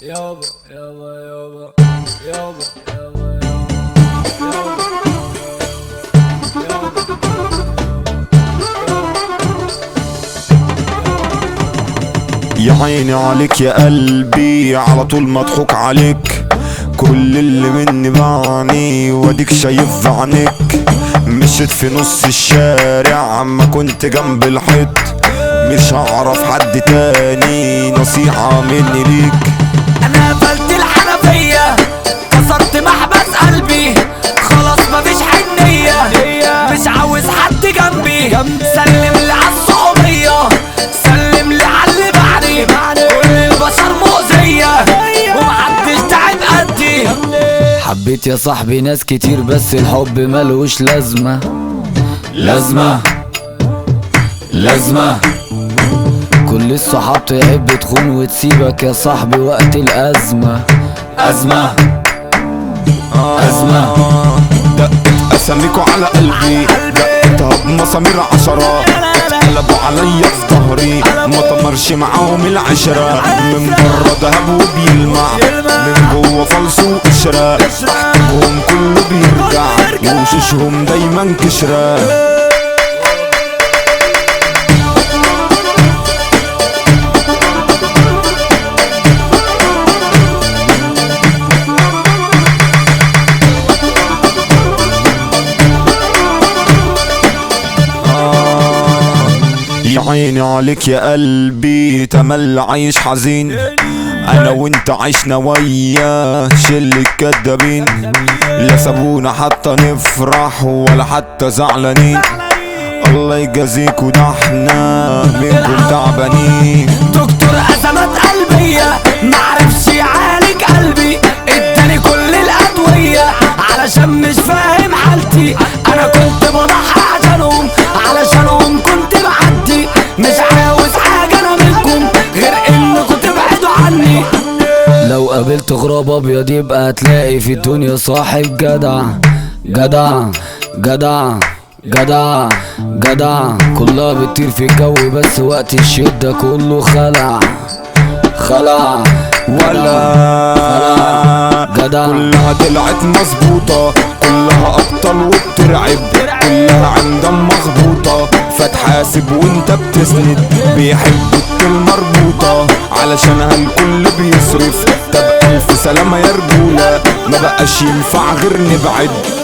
يابا يابا يابا يابا يابا يا عيني عليك يا قلبي على طول مضحوك عليك كل اللي مني بعني واديك شايف عينيك مشيت في نص الشارع ما كنت جنب الحيط مش هعرف حد تاني نصيحة مني ليك انا قفلت الحنفية كسرت محبس قلبي خلاص مفيش حنية مش عاوز حد جنبي سلم لي عالصحوبية سلم لي عاللي بعدي كل البشر مؤذية ومحدش تعب قدي حبيت يا صاحبي ناس كتير بس الحب ملوش لازمة لازمة لازمة كل الصحاب تحب تخون وتسيبك يا صاحبي وقت الأزمة أزمة أزمة دقت اساميكوا على قلبي دقتها بمسامير عشرة اتقلبوا عليا في ظهري ما تمرش معاهم العشرة من بره دهب وبيلمع من جوه فلس وقشرة تحتهم كله بيرجع وشوشهم دايما كشرة يا عيني عليك يا قلبي تمل عايش حزين انا وانت عشنا ويا شل الكدابين لا سابونا حتى نفرح ولا حتى زعلانين الله يجازيكوا ده احنا منكم تعبانين دكتور أزمات قلبية معرفش يعالج قلبي اداني كل الأدوية علشان مش فاهم حالتي أنا كنت بضحي عشانهم علشانهم كنت بعدي مش عاوز حاجة أنا منكم غير إنكم تبعدوا عني لو قابلت غراب أبيض يبقى هتلاقي في الدنيا صاحب جدع جدع جدع جدع جدع كلها بتطير في الجو بس وقت الشدة كله خلع خلع ولا جدع كلها طلعت مظبوطة كلها أبطال وبترعب كلها عندها مخبوطة فتحاسب وانت بتسند بيحبوا الكلمة مربوطة علشانها الكل بيصرف طب ألف سلامة يا رجولة ما بقاش ينفع غير نبعد